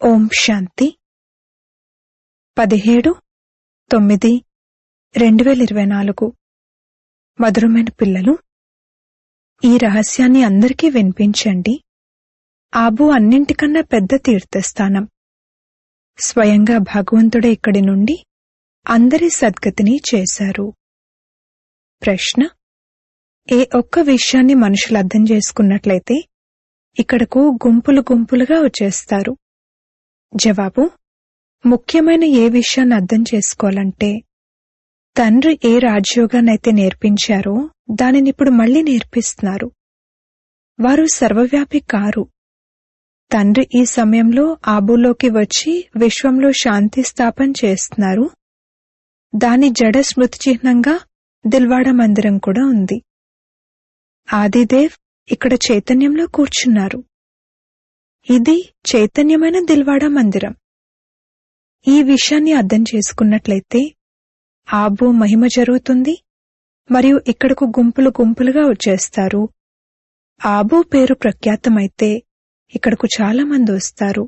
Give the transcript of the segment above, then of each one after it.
ఓం శాంతి పదిహేడు తొమ్మిది రెండు వేల ఇరవై నాలుగు మధురమైన పిల్లలు ఈ రహస్యాన్ని అందరికీ వినిపించండి ఆబు అన్నింటికన్నా పెద్ద తీర్థస్థానం స్వయంగా భగవంతుడే ఇక్కడి నుండి అందరి సద్గతిని చేశారు ప్రశ్న ఏ ఒక్క విషయాన్ని మనుషులు అర్థం చేసుకున్నట్లయితే ఇక్కడకు గుంపులు గుంపులుగా వచ్చేస్తారు జవాబు ముఖ్యమైన ఏ విషయాన్ని అర్థం చేసుకోవాలంటే తండ్రి ఏ రాజయోగాన్నైతే నేర్పించారో దానిని ఇప్పుడు మళ్ళీ నేర్పిస్తున్నారు వారు సర్వవ్యాపి కారు తండ్రి ఈ సమయంలో ఆబులోకి వచ్చి విశ్వంలో శాంతి స్థాపన చేస్తున్నారు దాని జడ స్మృతి చిహ్నంగా దిల్వాడ మందిరం కూడా ఉంది ఆదిదేవ్ ఇక్కడ చైతన్యంలో కూర్చున్నారు ఇది చైతన్యమైన దిల్వాడ మందిరం ఈ విషయాన్ని అర్థం చేసుకున్నట్లయితే ఆబు మహిమ జరుగుతుంది మరియు ఇక్కడకు గుంపులు గుంపులుగా వచ్చేస్తారు ఆబు పేరు ప్రఖ్యాతమైతే ఇక్కడకు చాలా మంది వస్తారు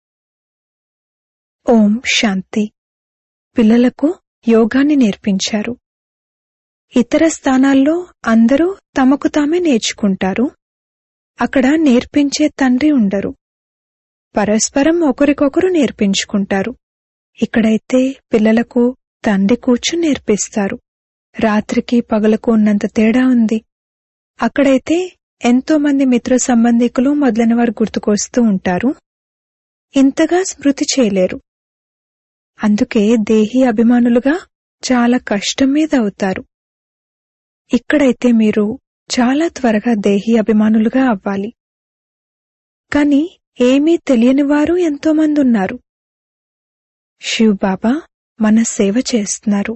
ఓం శాంతి పిల్లలకు యోగాన్ని నేర్పించారు ఇతర స్థానాల్లో అందరూ తమకు తామే నేర్చుకుంటారు అక్కడ నేర్పించే తండ్రి ఉండరు పరస్పరం ఒకరికొకరు నేర్పించుకుంటారు ఇక్కడైతే పిల్లలకు తండ్రి కూర్చుని నేర్పిస్తారు రాత్రికి పగలకు ఉన్నంత తేడా ఉంది అక్కడైతే ఎంతో మంది మిత్ర సంబంధికులు మొదలైన వారు గుర్తుకొస్తూ ఉంటారు ఇంతగా స్మృతి చేయలేరు అందుకే దేహి అభిమానులుగా చాలా కష్టం మీద అవుతారు ఇక్కడైతే మీరు చాలా త్వరగా దేహి అభిమానులుగా అవ్వాలి కాని ఏమీ తెలియని వారు ఎంతోమంది ఉన్నారు శివ్ బాబా మన సేవ చేస్తున్నారు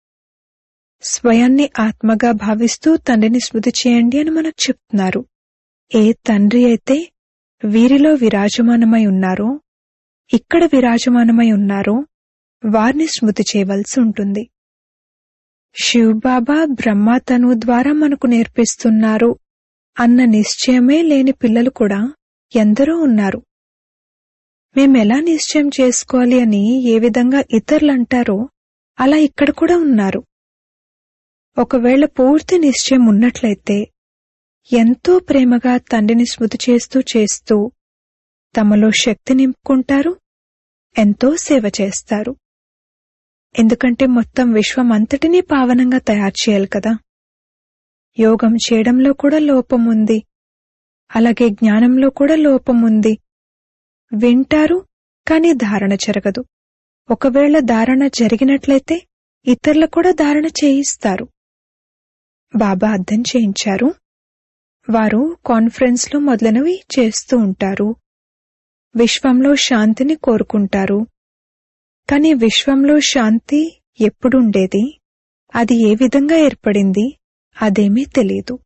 స్వయాన్ని ఆత్మగా భావిస్తూ తండ్రిని స్మృతి చేయండి అని మనకు చెప్తున్నారు ఏ తండ్రి అయితే వీరిలో విరాజమానమై ఉన్నారో ఇక్కడ విరాజమానమై ఉన్నారో వారిని స్మృతి చేయవలసి ఉంటుంది శివ్ బాబా బ్రహ్మ తను ద్వారా మనకు నేర్పిస్తున్నారు అన్న నిశ్చయమే లేని పిల్లలు కూడా ఎందరో ఉన్నారు మేమెలా నిశ్చయం చేసుకోవాలి అని ఏ విధంగా ఇతరులు అంటారో అలా ఇక్కడ కూడా ఉన్నారు ఒకవేళ పూర్తి నిశ్చయం ఉన్నట్లయితే ఎంతో ప్రేమగా తండ్రిని స్మృతి చేస్తూ చేస్తూ తమలో శక్తి నింపుకుంటారు ఎంతో సేవ చేస్తారు ఎందుకంటే మొత్తం విశ్వం అంతటినీ పావనంగా తయారు చేయాలి కదా యోగం చేయడంలో కూడా లోపం ఉంది అలాగే జ్ఞానంలో కూడా లోపం ఉంది వింటారు కాని ధారణ జరగదు ఒకవేళ ధారణ జరిగినట్లయితే ఇతరులు కూడా ధారణ చేయిస్తారు బాబా అర్థం చేయించారు వారు కాన్ఫరెన్స్లు మొదలైనవి చేస్తూ ఉంటారు విశ్వంలో శాంతిని కోరుకుంటారు కాని విశ్వంలో శాంతి ఎప్పుడుండేది అది ఏ విధంగా ఏర్పడింది అదేమీ తెలియదు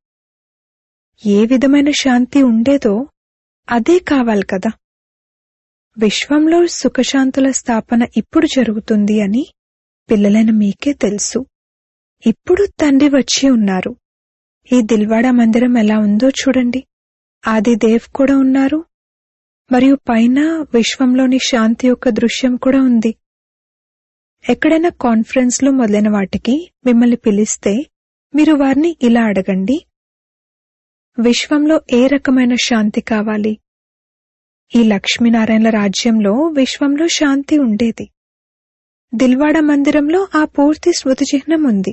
ఏ విధమైన శాంతి ఉండేదో అదే కావాలి కదా విశ్వంలో సుఖశాంతుల స్థాపన ఇప్పుడు జరుగుతుంది అని పిల్లలైన మీకే తెలుసు ఇప్పుడు తండ్రి వచ్చి ఉన్నారు ఈ దిల్వాడ మందిరం ఎలా ఉందో చూడండి ఆదిదేవ్ కూడా ఉన్నారు మరియు పైన విశ్వంలోని శాంతి యొక్క దృశ్యం కూడా ఉంది ఎక్కడైనా కాన్ఫరెన్స్లు మొదలైన వాటికి మిమ్మల్ని పిలిస్తే మీరు వారిని ఇలా అడగండి విశ్వంలో ఏ రకమైన శాంతి కావాలి ఈ లక్ష్మీనారాయణల రాజ్యంలో విశ్వంలో శాంతి ఉండేది దిల్వాడ మందిరంలో ఆ పూర్తి స్మృతి చిహ్నం ఉంది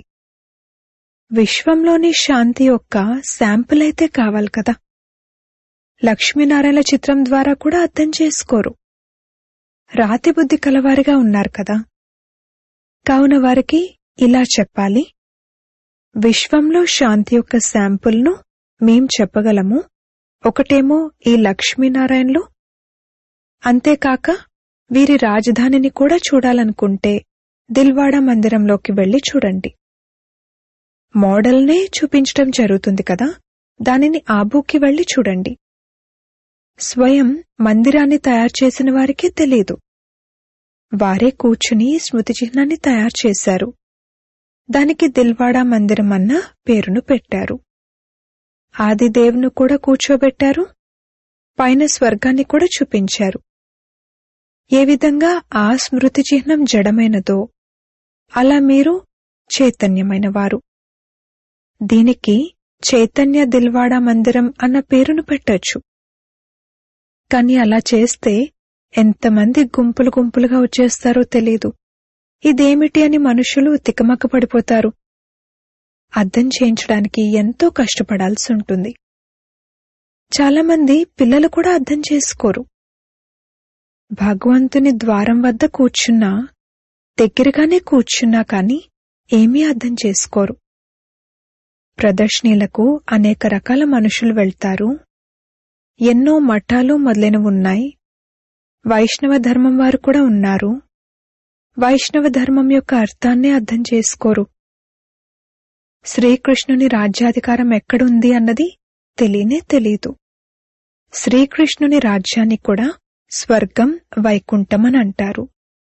విశ్వంలోని శాంతి యొక్క శాంపుల్ అయితే కావాలి కదా లక్ష్మీనారాయణ చిత్రం ద్వారా కూడా అర్థం చేసుకోరు రాతి బుద్ధి కలవారిగా ఉన్నారు కదా కావున వారికి ఇలా చెప్పాలి విశ్వంలో శాంతి యొక్క శాంపుల్ను మేం చెప్పగలము ఒకటేమో ఈ లక్ష్మీనారాయణలు అంతేకాక వీరి రాజధానిని కూడా చూడాలనుకుంటే దిల్వాడ మందిరంలోకి వెళ్లి చూడండి మోడల్నే చూపించడం జరుగుతుంది కదా దానిని ఆబూకి వెళ్లి చూడండి స్వయం మందిరాన్ని తయారు చేసిన వారికే తెలీదు వారే కూర్చుని స్మృతి చిహ్నాన్ని తయారు చేశారు దానికి దిల్వాడా మందిరం అన్న పేరును పెట్టారు ఆదిదేవ్ను కూడా కూర్చోబెట్టారు పైన స్వర్గాన్ని కూడా చూపించారు ఏ విధంగా ఆ స్మృతి చిహ్నం జడమైనదో అలా మీరు చైతన్యమైన వారు దీనికి చైతన్య దిల్వాడా మందిరం అన్న పేరును పెట్టొచ్చు కాని అలా చేస్తే ఎంతమంది గుంపులు గుంపులుగా వచ్చేస్తారో తెలీదు ఇదేమిటి అని మనుషులు తికమక పడిపోతారు అర్థం చేయించడానికి ఎంతో కష్టపడాల్సి ఉంటుంది చాలామంది పిల్లలు కూడా అర్థం చేసుకోరు భగవంతుని ద్వారం వద్ద కూర్చున్నా దగ్గరగానే కూర్చున్నా కాని ఏమీ అర్థం చేసుకోరు ప్రదర్శనీలకు అనేక రకాల మనుషులు వెళ్తారు ఎన్నో మఠాలు మొదలైనవి ఉన్నాయి వైష్ణవ ధర్మం వారు కూడా ఉన్నారు వైష్ణవ ధర్మం యొక్క అర్థాన్నే అర్థం చేసుకోరు శ్రీకృష్ణుని రాజ్యాధికారం ఎక్కడుంది అన్నది తెలియనే తెలీదు శ్రీకృష్ణుని రాజ్యాన్ని కూడా స్వర్గం వైకుంఠం అని అంటారు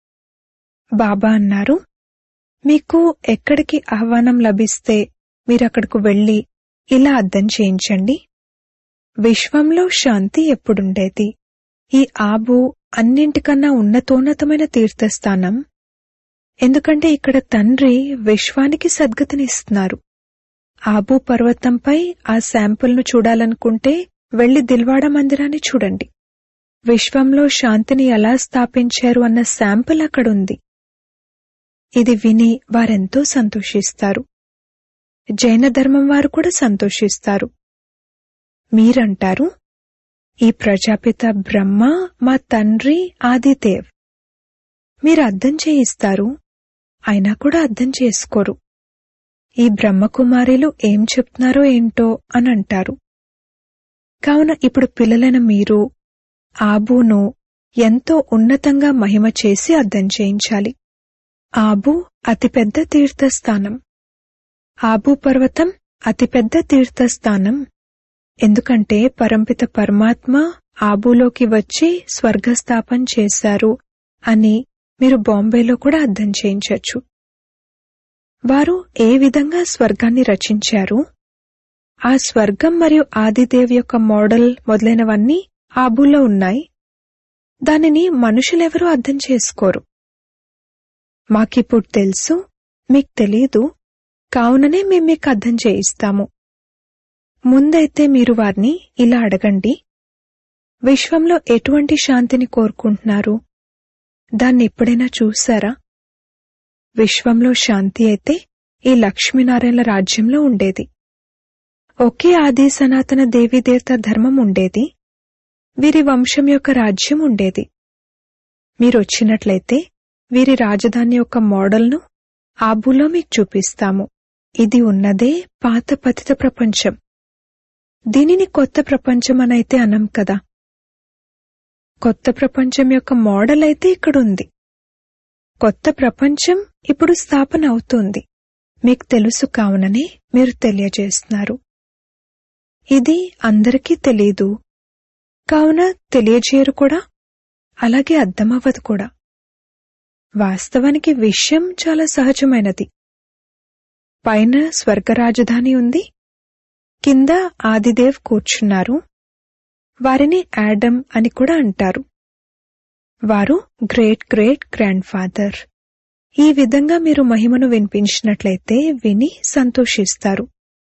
బాబా అన్నారు మీకు ఎక్కడికి ఆహ్వానం లభిస్తే మీరక్కడకు వెళ్ళి ఇలా అర్థం చేయించండి విశ్వంలో శాంతి ఎప్పుడుండేది ఈ ఆబు అన్నింటికన్నా ఉన్నతోన్నతమైన తీర్థస్థానం ఎందుకంటే ఇక్కడ తండ్రి విశ్వానికి సద్గతినిస్తున్నారు ఆబు పర్వతంపై ఆ శాంపుల్ను చూడాలనుకుంటే వెళ్లి దిల్వాడ మందిరాన్ని చూడండి విశ్వంలో శాంతిని ఎలా స్థాపించారు అన్న శాంపుల్ అక్కడుంది ఇది విని వారెంతో సంతోషిస్తారు జైన ధర్మం వారు కూడా సంతోషిస్తారు మీరంటారు ఈ ప్రజాపిత బ్రహ్మ మా తండ్రి ఆదిదేవ్ మీరు అర్థం చేయిస్తారు అయినా కూడా అర్థం చేసుకోరు ఈ బ్రహ్మకుమారిలు ఏం చెప్తున్నారో ఏంటో అని అంటారు కావున ఇప్పుడు పిల్లలైన మీరు ఆబూను ఎంతో ఉన్నతంగా మహిమ చేసి అర్థం చేయించాలి ఆబు అతిపెద్ద తీర్థస్థానం ఆబు పర్వతం అతిపెద్ద తీర్థస్థానం ఎందుకంటే పరంపిత పరమాత్మ ఆబులోకి వచ్చి స్వర్గస్థాపన చేశారు అని మీరు బాంబేలో కూడా అర్థం చేయించచ్చు వారు ఏ విధంగా స్వర్గాన్ని రచించారు ఆ స్వర్గం మరియు ఆదిదేవి యొక్క మోడల్ మొదలైనవన్నీ ఆబులో ఉన్నాయి దానిని మనుషులెవరూ అర్థం చేసుకోరు మాకిప్పుడు తెలుసు మీకు తెలీదు కావుననే మేం మీకు అర్థం చేయిస్తాము ముందైతే మీరు వారిని ఇలా అడగండి విశ్వంలో ఎటువంటి శాంతిని కోరుకుంటున్నారు దాన్ని ఎప్పుడైనా చూశారా విశ్వంలో శాంతి అయితే ఈ లక్ష్మీనారాయణ రాజ్యంలో ఉండేది ఒకే ఆది సనాతన దేవీదేవత ధర్మం ఉండేది వీరి వంశం యొక్క రాజ్యం ఉండేది మీరొచ్చినట్లయితే వీరి రాజధాని యొక్క మోడల్ను ఆబులో మీకు చూపిస్తాము ఇది ఉన్నదే పాత పతిత ప్రపంచం దీనిని కొత్త ప్రపంచం అనైతే అనం కదా కొత్త ప్రపంచం యొక్క మోడల్ అయితే ఇక్కడుంది కొత్త ప్రపంచం ఇప్పుడు స్థాపన అవుతుంది మీకు తెలుసు కావుననే మీరు తెలియజేస్తున్నారు ఇది అందరికీ తెలీదు కావున తెలియజేయరు కూడా అలాగే అర్థమవ్వదు కూడా వాస్తవానికి విషయం చాలా సహజమైనది పైన స్వర్గ రాజధాని ఉంది కింద ఆదిదేవ్ కూర్చున్నారు వారిని యాడమ్ అని కూడా అంటారు వారు గ్రేట్ గ్రేట్ గ్రాండ్ ఫాదర్ ఈ విధంగా మీరు మహిమను వినిపించినట్లయితే విని సంతోషిస్తారు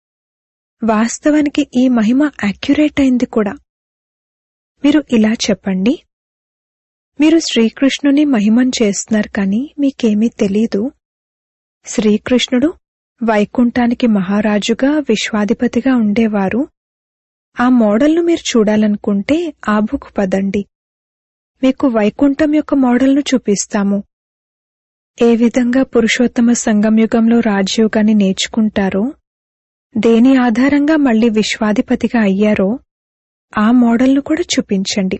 వాస్తవానికి ఈ మహిమ అక్యురేట్ అయింది కూడా మీరు ఇలా చెప్పండి మీరు శ్రీకృష్ణుని మహిమను చేస్తున్నారు కానీ మీకేమీ తెలీదు శ్రీకృష్ణుడు వైకుంఠానికి మహారాజుగా విశ్వాధిపతిగా ఉండేవారు ఆ మోడల్ను మీరు చూడాలనుకుంటే ఆబుకు పదండి మీకు వైకుంఠం యొక్క మోడల్ను చూపిస్తాము ఏ విధంగా పురుషోత్తమ సంగంయుగంలో రాజయోగాన్ని నేర్చుకుంటారో దేని ఆధారంగా మళ్లీ విశ్వాధిపతిగా అయ్యారో ఆ మోడల్ను కూడా చూపించండి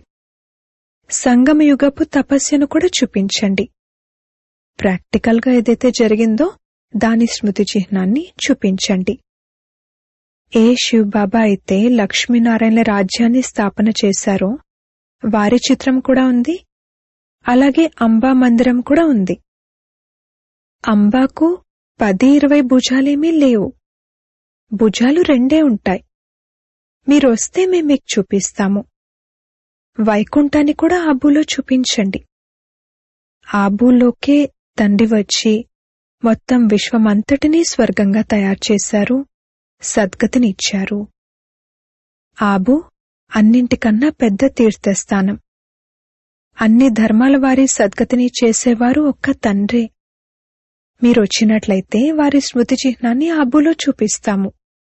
సంగమయుగపు తపస్యను కూడా చూపించండి ప్రాక్టికల్గా ఏదైతే జరిగిందో దాని స్మృతి చిహ్నాన్ని చూపించండి ఏ శివ్ బాబా అయితే లక్ష్మీనారాయణ రాజ్యాన్ని స్థాపన చేశారో వారి చిత్రం కూడా ఉంది అలాగే అంబా మందిరం కూడా ఉంది అంబాకు పది ఇరవై భుజాలేమీ లేవు భుజాలు రెండే ఉంటాయి మీరొస్తే మేం మీకు చూపిస్తాము వైకుంఠాన్ని కూడా అబ్బులో చూపించండి ఆబూలోకే తండ్రి వచ్చి మొత్తం విశ్వమంతటినీ స్వర్గంగా తయారు చేశారు సద్గతినిచ్చారు ఆబు అన్నింటికన్నా పెద్ద తీర్థస్థానం అన్ని ధర్మాల వారి సద్గతిని చేసేవారు ఒక్క తండ్రే మీరొచ్చినట్లయితే వారి స్మృతి చిహ్నాన్ని ఆబులో చూపిస్తాము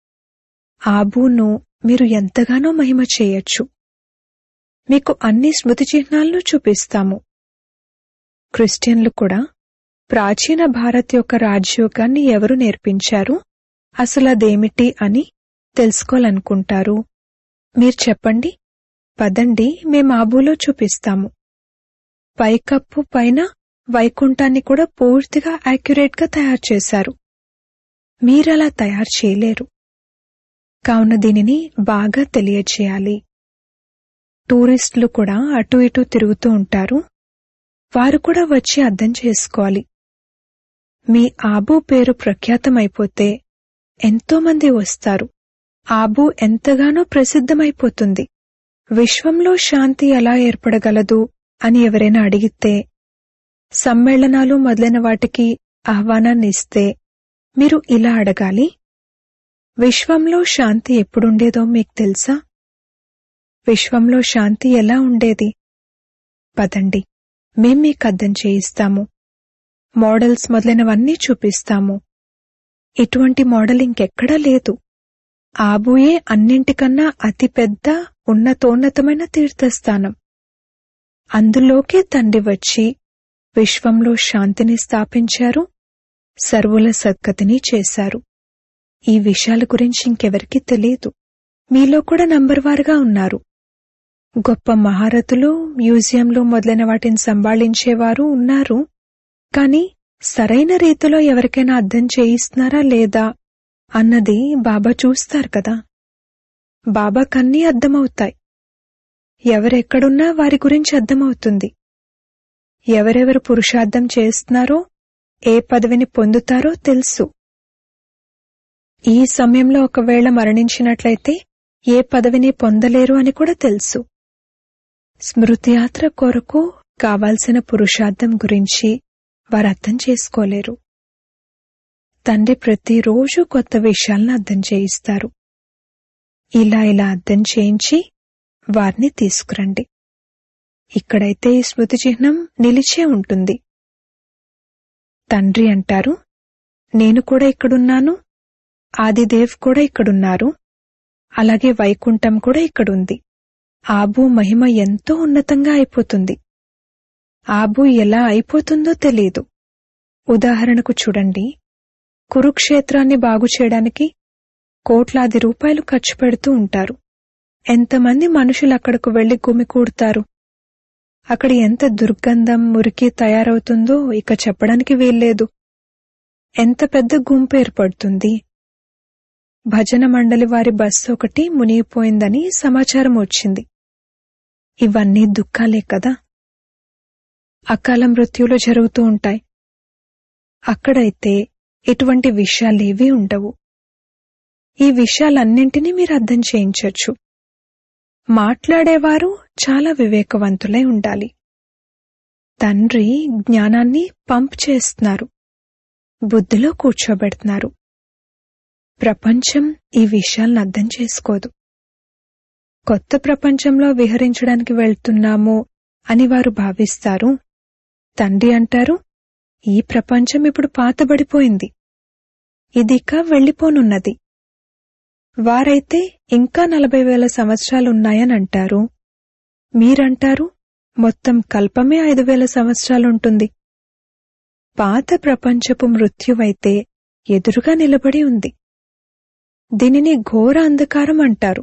ఆబూను మీరు ఎంతగానో మహిమ చేయొచ్చు మీకు అన్ని స్మృతి చిహ్నాలను చూపిస్తాము క్రిస్టియన్లు కూడా ప్రాచీన భారత్ యొక్క రాజ్యోగాన్ని ఎవరు నేర్పించారు అసలు అదేమిటి అని తెలుసుకోవాలనుకుంటారు మీరు చెప్పండి పదండి మేం ఆబూలో చూపిస్తాము పైకప్పు పైన వైకుంఠాన్ని కూడా పూర్తిగా యాక్యురేట్గా తయారు చేశారు మీరలా తయారు చేయలేరు కావున దీనిని బాగా తెలియచేయాలి టూరిస్టులు కూడా అటు ఇటు తిరుగుతూ ఉంటారు వారు కూడా వచ్చి అర్థం చేసుకోవాలి మీ ఆబు పేరు ప్రఖ్యాతమైపోతే ఎంతోమంది వస్తారు ఆబు ఎంతగానో ప్రసిద్ధమైపోతుంది విశ్వంలో శాంతి ఎలా ఏర్పడగలదు అని ఎవరైనా అడిగితే సమ్మేళనాలు మొదలైన వాటికి ఆహ్వానాన్ని ఇస్తే మీరు ఇలా అడగాలి విశ్వంలో శాంతి ఎప్పుడుండేదో మీకు తెలుసా విశ్వంలో శాంతి ఎలా ఉండేది పదండి మేం మీకు అర్థం చేయిస్తాము మోడల్స్ మొదలైనవన్నీ చూపిస్తాము ఇటువంటి మోడల్ ఇంకెక్కడా లేదు ఆబుయే అన్నింటికన్నా అతిపెద్ద ఉన్నతోన్నతమైన తీర్థస్థానం అందులోకే తండ్రి వచ్చి విశ్వంలో శాంతిని స్థాపించారు సర్వుల సద్గతిని చేశారు ఈ విషయాల గురించి ఇంకెవరికీ తెలియదు మీలో కూడా నంబర్ వారుగా ఉన్నారు గొప్ప మహారథులు మ్యూజియంలు మొదలైన వాటిని సంభాళించేవారు ఉన్నారు కాని సరైన రీతిలో ఎవరికైనా అర్థం చేయిస్తున్నారా లేదా అన్నది బాబా చూస్తారు కదా బాబాకన్నీ అర్థమవుతాయి ఎవరెక్కడున్నా వారి గురించి అర్థమవుతుంది ఎవరెవరు పురుషార్థం చేస్తున్నారో ఏ పదవిని పొందుతారో తెలుసు ఈ సమయంలో ఒకవేళ మరణించినట్లయితే ఏ పదవిని పొందలేరు అని కూడా తెలుసు స్మృతి యాత్ర కొరకు కావాల్సిన పురుషార్థం గురించి వారు అర్థం చేసుకోలేరు తండ్రి ప్రతిరోజు కొత్త విషయాలను అర్థం చేయిస్తారు ఇలా ఇలా అర్థం చేయించి వారిని తీసుకురండి ఇక్కడైతే ఈ స్మృతి చిహ్నం నిలిచే ఉంటుంది తండ్రి అంటారు నేను కూడా ఇక్కడున్నాను ఆదిదేవ్ కూడా ఇక్కడున్నారు అలాగే వైకుంఠం కూడా ఇక్కడుంది ఆబు మహిమ ఎంతో ఉన్నతంగా అయిపోతుంది ఆబు ఎలా అయిపోతుందో తెలియదు ఉదాహరణకు చూడండి కురుక్షేత్రాన్ని బాగు చేయడానికి కోట్లాది రూపాయలు ఖర్చు పెడుతూ ఉంటారు ఎంతమంది మనుషులు అక్కడకు వెళ్లి గుమికూడతారు అక్కడ ఎంత దుర్గంధం మురికి తయారవుతుందో ఇక చెప్పడానికి వీల్లేదు ఎంత పెద్ద గుంపు ఏర్పడుతుంది భజన మండలి వారి బస్సు ఒకటి మునిగిపోయిందని సమాచారం వచ్చింది ఇవన్నీ దుఃఖాలే కదా అకాల మృత్యులు జరుగుతూ ఉంటాయి అక్కడైతే ఇటువంటి విషయాలేవీ ఉండవు ఈ విషయాలన్నింటినీ మీరు అర్థం చేయించొచ్చు మాట్లాడేవారు చాలా వివేకవంతులై ఉండాలి తండ్రి జ్ఞానాన్ని పంప్ చేస్తున్నారు బుద్ధిలో కూర్చోబెడుతున్నారు ప్రపంచం ఈ విషయాలను అర్థం చేసుకోదు కొత్త ప్రపంచంలో విహరించడానికి వెళ్తున్నాము అని వారు భావిస్తారు తండ్రి అంటారు ఈ ప్రపంచం ఇప్పుడు పాతబడిపోయింది ఇదిక వెళ్ళిపోనున్నది వారైతే ఇంకా నలభై వేల సంవత్సరాలున్నాయని అంటారు మీరంటారు మొత్తం కల్పమే ఐదు వేల సంవత్సరాలుంటుంది పాత ప్రపంచపు మృత్యువైతే ఎదురుగా నిలబడి ఉంది దీనిని ఘోర అంధకారం అంటారు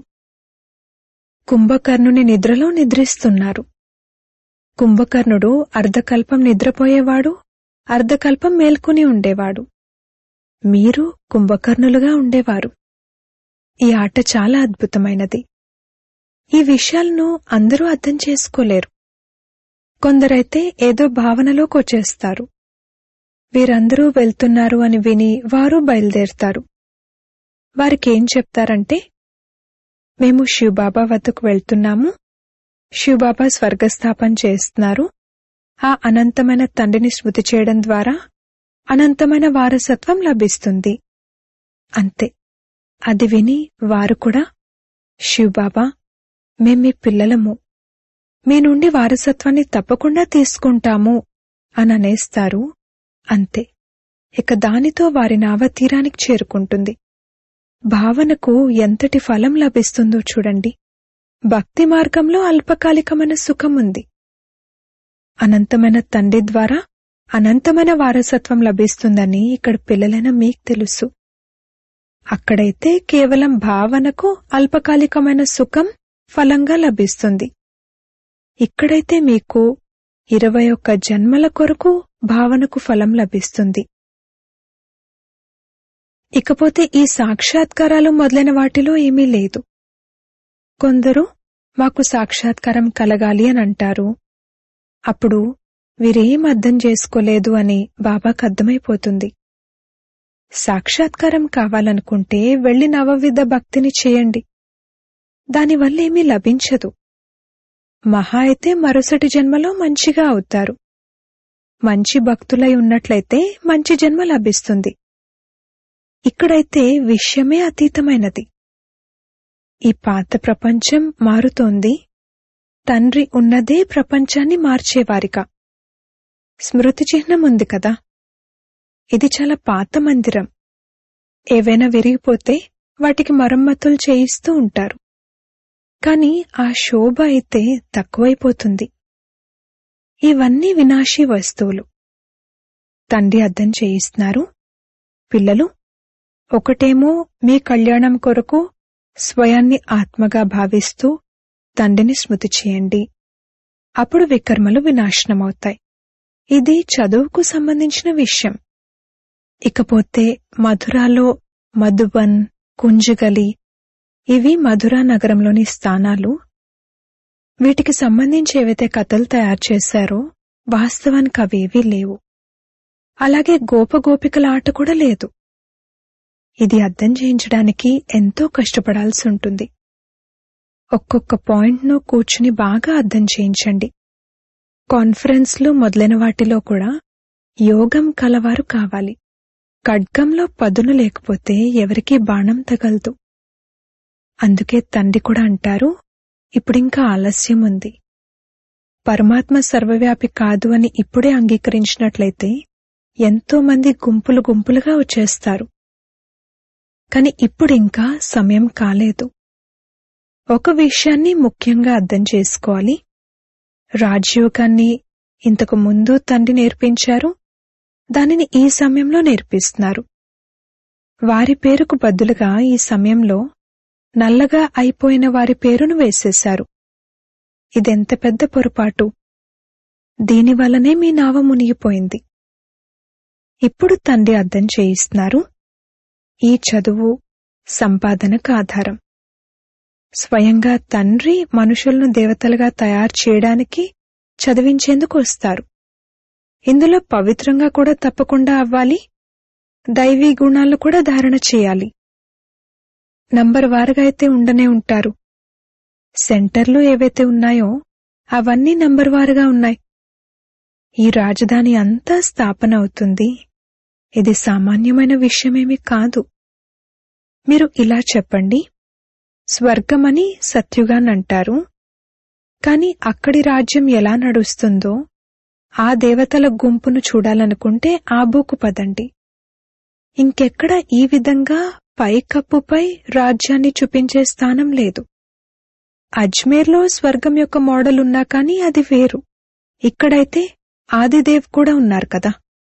కుంభకర్ణుని నిద్రలో నిద్రిస్తున్నారు కుంభకర్ణుడు అర్ధకల్పం నిద్రపోయేవాడు అర్ధకల్పం మేల్కొని ఉండేవాడు మీరు కుంభకర్ణులుగా ఉండేవారు ఈ ఆట చాలా అద్భుతమైనది ఈ విషయాలను అందరూ అర్థం చేసుకోలేరు కొందరైతే ఏదో భావనలోకి వచ్చేస్తారు వీరందరూ వెళ్తున్నారు అని విని వారు బయలుదేరుతారు వారికేం చెప్తారంటే మేము శివబాబా వద్దకు వెళ్తున్నాము శివబాబా స్వర్గస్థాపన చేస్తున్నారు ఆ అనంతమైన తండ్రిని స్మృతి చేయడం ద్వారా అనంతమైన వారసత్వం లభిస్తుంది అంతే అది విని వారు కూడా శివబాబా మేం మీ పిల్లలము మీ నుండి వారసత్వాన్ని తప్పకుండా తీసుకుంటాము అని అనేస్తారు అంతే ఇక దానితో వారి నావ తీరానికి చేరుకుంటుంది భావనకు ఎంతటి ఫలం లభిస్తుందో చూడండి భక్తి మార్గంలో అల్పకాలికమైన సుఖం ఉంది అనంతమైన తండ్రి ద్వారా అనంతమైన వారసత్వం లభిస్తుందని ఇక్కడ పిల్లలైన మీకు తెలుసు అక్కడైతే కేవలం భావనకు అల్పకాలికమైన సుఖం ఫలంగా లభిస్తుంది ఇక్కడైతే మీకు ఇరవై ఒక్క జన్మల కొరకు భావనకు ఫలం లభిస్తుంది ఇకపోతే ఈ సాక్షాత్కారాలు మొదలైన వాటిలో ఏమీ లేదు కొందరు మాకు సాక్షాత్కారం కలగాలి అని అంటారు అప్పుడు వీరేం అర్థం చేసుకోలేదు అని బాబాకు అర్థమైపోతుంది సాక్షాత్కారం కావాలనుకుంటే వెళ్లి నవవిధ భక్తిని చేయండి దానివల్ల ఏమీ లభించదు మహా అయితే మరుసటి జన్మలో మంచిగా అవుతారు మంచి భక్తులై ఉన్నట్లయితే మంచి జన్మ లభిస్తుంది ఇక్కడైతే విషయమే అతీతమైనది ఈ పాత ప్రపంచం మారుతోంది తండ్రి ఉన్నదే ప్రపంచాన్ని మార్చేవారిగా స్మృతి చిహ్నం ఉంది కదా ఇది చాలా పాత మందిరం ఏవైనా విరిగిపోతే వాటికి మరమ్మతులు చేయిస్తూ ఉంటారు కాని ఆ శోభ అయితే తక్కువైపోతుంది ఇవన్నీ వినాశీ వస్తువులు తండ్రి అర్థం చేయిస్తున్నారు పిల్లలు ఒకటేమో మీ కళ్యాణం కొరకు స్వయాన్ని ఆత్మగా భావిస్తూ తండ్రిని స్మృతి చేయండి అప్పుడు వికర్మలు వినాశనమవుతాయి ఇది చదువుకు సంబంధించిన విషయం ఇకపోతే మధురాలో మధుబన్ కుంజగలి ఇవి మధురా నగరంలోని స్థానాలు వీటికి సంబంధించి ఏవైతే కథలు తయారు చేశారో వాస్తవానికి అవేవీ లేవు అలాగే గోపగోపికల ఆట కూడా లేదు ఇది అర్థం చేయించడానికి ఎంతో కష్టపడాల్సి ఉంటుంది ఒక్కొక్క పాయింట్ను కూర్చుని బాగా అర్థం చేయించండి కాన్ఫరెన్స్లు మొదలైన వాటిలో కూడా యోగం కలవారు కావాలి ఖడ్గంలో పదును లేకపోతే ఎవరికీ బాణం తగలదు అందుకే తండ్రి కూడా అంటారు ఇప్పుడింకా ఆలస్యం ఉంది పరమాత్మ సర్వవ్యాపి కాదు అని ఇప్పుడే అంగీకరించినట్లయితే ఎంతో మంది గుంపులు గుంపులుగా వచ్చేస్తారు కాని ఇప్పుడింకా సమయం కాలేదు ఒక విషయాన్ని ముఖ్యంగా అర్థం చేసుకోవాలి రాజయోగాన్ని ఇంతకు ముందు తండ్రి నేర్పించారు దానిని ఈ సమయంలో నేర్పిస్తున్నారు వారి పేరుకు బదులుగా ఈ సమయంలో నల్లగా అయిపోయిన వారి పేరును వేసేశారు ఇదెంత పెద్ద పొరపాటు దీనివల్లనే మీ నావ మునిగిపోయింది ఇప్పుడు తండ్రి అర్థం చేయిస్తున్నారు ఈ చదువు సంపాదనకు ఆధారం స్వయంగా తండ్రి మనుషులను దేవతలుగా తయారు చేయడానికి చదివించేందుకు వస్తారు ఇందులో పవిత్రంగా కూడా తప్పకుండా అవ్వాలి దైవీ గుణాలు కూడా ధారణ చేయాలి నంబర్ వారుగా అయితే ఉండనే ఉంటారు సెంటర్లు ఏవైతే ఉన్నాయో అవన్నీ నంబర్ వారుగా ఉన్నాయి ఈ రాజధాని అంతా స్థాపన అవుతుంది ఇది సామాన్యమైన విషయమేమి కాదు మీరు ఇలా చెప్పండి స్వర్గమని సత్యుగానంటారు కాని అక్కడి రాజ్యం ఎలా నడుస్తుందో ఆ దేవతల గుంపును చూడాలనుకుంటే ఆ బూకు పదండి ఇంకెక్కడ ఈ విధంగా పైకప్పుపై రాజ్యాన్ని చూపించే స్థానం లేదు అజ్మేర్లో స్వర్గం యొక్క మోడల్ ఉన్నా కానీ అది వేరు ఇక్కడైతే ఆదిదేవ్ కూడా ఉన్నారు కదా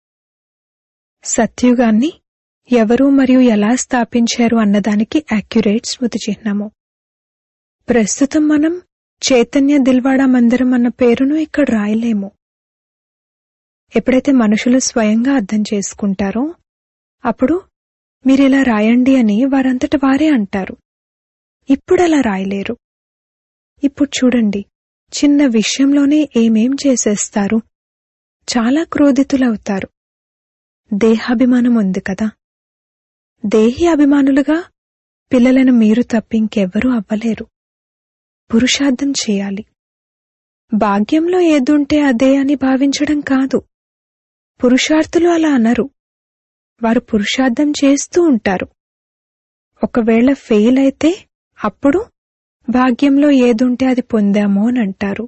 సత్యుగాన్ని ఎవరు మరియు ఎలా స్థాపించారు అన్నదానికి యాక్యురేట్ స్మృతి చిహ్నము ప్రస్తుతం మనం చైతన్య దిల్వాడా మందిరం అన్న పేరును ఇక్కడ రాయలేము ఎప్పుడైతే మనుషులు స్వయంగా అర్థం చేసుకుంటారో అప్పుడు మీరిలా రాయండి అని వారంతట వారే అంటారు ఇప్పుడలా రాయలేరు ఇప్పుడు చూడండి చిన్న విషయంలోనే ఏమేం చేసేస్తారు చాలా క్రోధితులవుతారు దేహాభిమానం ఉంది కదా దేహి అభిమానులుగా పిల్లలను మీరు తప్పింకెవ్వరూ అవ్వలేరు పురుషార్థం చేయాలి భాగ్యంలో ఏదుంటే అదే అని భావించడం కాదు పురుషార్థులు అలా అనరు వారు పురుషార్థం చేస్తూ ఉంటారు ఒకవేళ ఫెయిల్ అయితే అప్పుడు భాగ్యంలో ఏదుంటే అది పొందాము అని అంటారు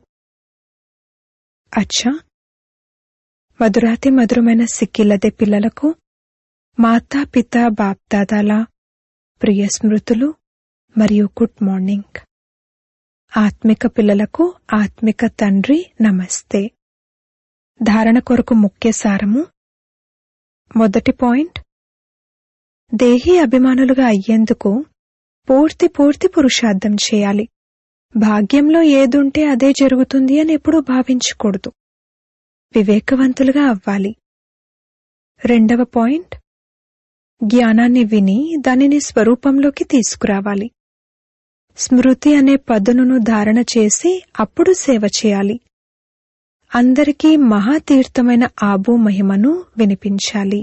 అచ్చా మధురాతి మధురమైన సిక్కిలదే పిల్లలకు మాతా పిత బాప్దాదాల ప్రియ స్మృతులు మరియు గుడ్ మార్నింగ్ ఆత్మిక పిల్లలకు ఆత్మిక తండ్రి నమస్తే ధారణ కొరకు ముఖ్య సారము మొదటి పాయింట్ దేహీ అభిమానులుగా అయ్యేందుకు పూర్తి పూర్తి పురుషార్థం చేయాలి భాగ్యంలో ఏదుంటే అదే జరుగుతుంది అని ఎప్పుడూ భావించకూడదు వివేకవంతులుగా అవ్వాలి రెండవ పాయింట్ జ్ఞానాన్ని విని దానిని స్వరూపంలోకి తీసుకురావాలి స్మృతి అనే పదునును ధారణ చేసి అప్పుడు సేవ చేయాలి అందరికీ మహాతీర్థమైన ఆబు మహిమను వినిపించాలి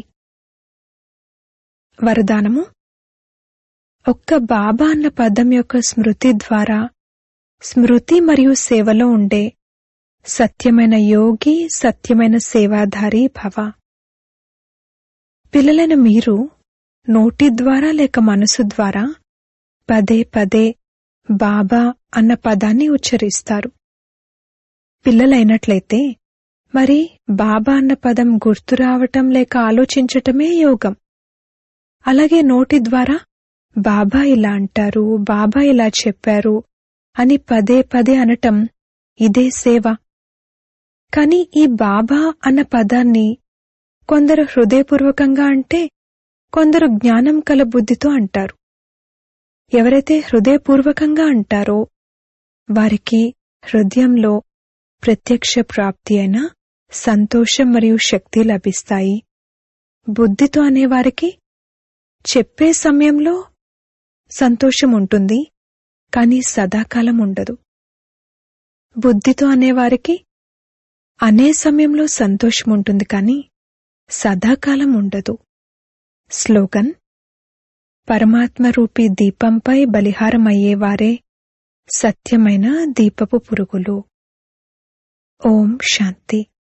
వరదానము ఒక్క బాబా అన్న పదం యొక్క స్మృతి ద్వారా స్మృతి మరియు సేవలో ఉండే సత్యమైన యోగి సత్యమైన సేవాధారి భవ పిల్లలైన మీరు నోటి ద్వారా లేక మనసు ద్వారా పదే పదే బాబా అన్న పదాన్ని ఉచ్చరిస్తారు పిల్లలైనట్లయితే మరి బాబా అన్న పదం గుర్తు రావటం లేక ఆలోచించటమే యోగం అలాగే నోటి ద్వారా బాబా ఇలా అంటారు బాబా ఇలా చెప్పారు అని పదే పదే అనటం ఇదే సేవ కాని ఈ బాబా అన్న పదాన్ని కొందరు హృదయపూర్వకంగా అంటే కొందరు జ్ఞానం కల బుద్ధితో అంటారు ఎవరైతే హృదయపూర్వకంగా అంటారో వారికి హృదయంలో ప్రత్యక్ష ప్రాప్తి అయిన సంతోషం మరియు శక్తి లభిస్తాయి బుద్ధితో అనేవారికి చెప్పే సమయంలో సంతోషం ఉంటుంది కానీ సదాకాలం ఉండదు బుద్ధితో అనేవారికి అనే సమయంలో సంతోషం ఉంటుంది కానీ సదాకాలం ఉండదు స్లోగన్ పరమాత్మ రూపీ దీపంపై బలిహారమయ్యేవారే సత్యమైన దీపపు పురుగులు ఓం శాంతి